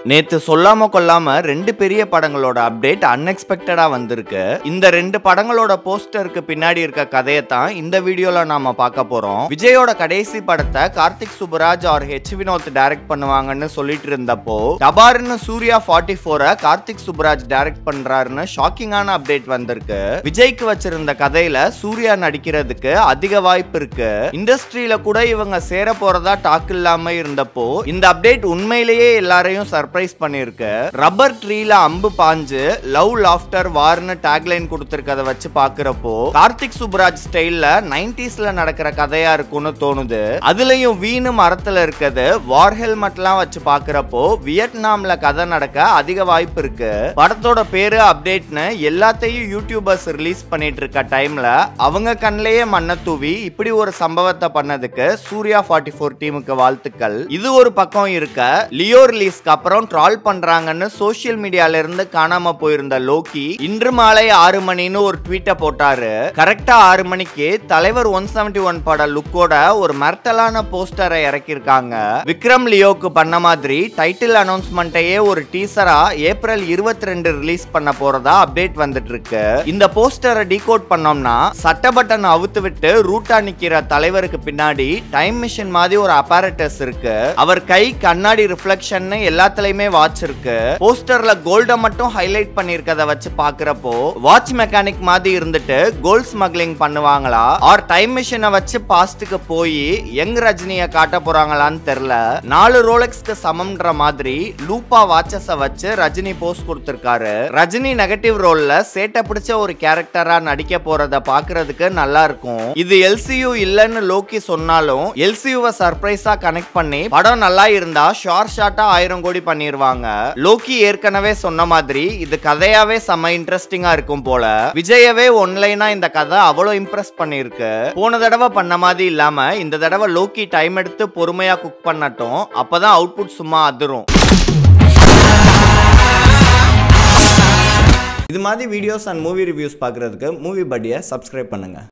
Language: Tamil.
நேத்து சொல்லாம கொள்ளாம ரெண்டு பெரிய படங்களோட அப்டேட் அன்எக்ஸ்பெக்டடா வந்திருக்கு இந்த ரெண்டு படங்களோட போஸ்டருக்கு பின்னாடி இருக்க கதையை தான் இந்த வீடியோல நாம பார்க்க போறோம் விஜயோட கடைசி படத்தை Karthik Subbaraj R H Vinoth direct பண்ணுவாங்கன்னு சொல்லிட்டு இருந்தப்போ டபார்னு சூர்யா ஃபார்ட்டி ஃபோரை கார்த்திக் சுப்புராஜ் டைரக்ட் பண்றாருன்னு ஷாக்கிங்கான அப்டேட் வந்திருக்கு விஜய்க்கு வச்சிருந்த கதையில சூர்யா நடிக்கிறதுக்கு அதிக வாய்ப்பு இருக்கு இண்டஸ்ட்ரியில கூட இவங்க சேர போறதா டாக் இல்லாம இருந்தப்போ இந்த அப்டேட் உண்மையிலேயே எல்லாரையும் சர்ப்ரைஸ் பண்ணிருக்கு ரப்பர் ட்ரீல அம்பு பாஞ்சு லவ் லாஃப்டர் வார்னு டேக்லைன் கொடுத்திருக்கத வச்சு பாக்குறப்போ கார்த்திக் சுப்ராஜ் ஸ்டைல்ல நைன்டிஸ்ல நடக்கிற கதையா இருக்கும்னு தோணுது அதுலயும் வீணு மரத்துல இருக்குது வார் ஹெல்மெட்லாம் வச்சு பாக்குறப்போ வியட்நாம்ல கதை நடக்க அதிக வாய்ப்பு இருக்கு படத்தோட பேரு அப்டேட்னு எல்லாத்தையும் யூடியூபர்ஸ் ரிலீஸ் பண்ணிட்டு இருக்க டைம்ல அவங்க கண்ணிலேயே மண்ணை தூவி இப்படி ஒரு சம்பவத்தை பண்ணதுக்கு சூர்யா ஃபார்ட்டி ஃபோர் டீமுக்கு வாழ்த்துக்கள் இது ஒரு பக்கம் இருக்க லியோ ரிலீஸ்க்கு அப்புறம் ட்ரால் பண்றாங்கன்னு சோஷியல் மீடியால இருந்து காணாம போயிருந்த லோக்கி இன்று மாலை ஆறு மணின்னு ஒரு ட்வீட்டை போட்டாரு கரெக்டா ஆறு மணிக்கு தலைவர் ஒன் செவன்டி ஒன் பட லுக்கோட ஒரு மர்த்தலான போஸ்டரை இறக்கியிருக்காங்க விக்ரம் லியோக்கு பண்ண மாதிரி டைட்டில் அனௌன்ஸ்மெண்ட்டையே ஒரு டீசரா ஏப்ரல் இருபத்தி ரெண்டு ரிலீஸ் பண்ண போறதா அப்டேட் வந்துட்டு இருக்கு இந்த போஸ்டரை டீகோட் பண்ணோம்னா சட்ட பட்டன் அவுத்து விட்டு ரூட்டா நிக்கிற தலைவருக்கு பின்னாடி டைம் மிஷின் மாதிரி ஒரு அப்பாரட்டஸ் இருக்கு அவர் கை கண்ணாடி ரிஃப்ளெக்ஷன் எல்லாத்துலயுமே வாட்ச் இருக்கு போஸ்டர்ல கோல்ட மட்டும் ஹைலைட் பண்ணிருக்கத வச்சு பாக்குறப்போ வாட்ச் மெக்கானிக் மாதிரி இருந்துட்டு கோல்ட் ஸ்மக்லிங் பண்ணுவாங்களா ஆர் டைம் மிஷினை வச்சு பாஸ்டுக்கு போய் யங் ரஜினிய காட்ட போறாங்களான்னு தெரியல நாலு ரோலெக்ஸ்க்கு சமம்ன்ற மாதிரி லூப்பா வாட்சஸ வச்சு ரஜினி போஸ்ட் கொடுத்திருக்காரு ரஜினி நெகட்டிவ் ரோல்ல சேட்டை பிடிச்ச ஒரு கேரக்டரா நடிக்க போறத பாக்குறதுக்கு நல்லா இருக்கும் இது எல்சியூ இல்லைன்னு லோக்கி சொன்னாலும் எல்சியூவை சர்ப்ரைஸா கனெக்ட் பண்ணி படம் நல்லா இருந்தா ஷார்ட் ஷார்ட்டா ஆயிரம் கோடி பண்ணிருவாங்க லோக்கி ஏற்கனவே சொன்ன மாதிரி இது கதையாவே செம்ம இன்ட்ரெஸ்டிங்கா இருக்கும் போல விஜயவே ஒன்லைனா இந்த கதை அவ்வளவு இம்ப்ரெஸ் பண்ணிருக்கு போன தடவை பண்ண மாதிரி இல்லாம இந்த தடவை லோக்கி டைம் எடுத்து பொறுமையா குக் பண்ணட்டும் அப்பதான் அவுட்புட் சும்மா அதிரும் இது மாதிரி வீடியோஸ் அண்ட் மூவி ரிவ்யூஸ் பார்க்குறதுக்கு மூவி படியை சப்ஸ்கிரைப் பண்ணுங்கள்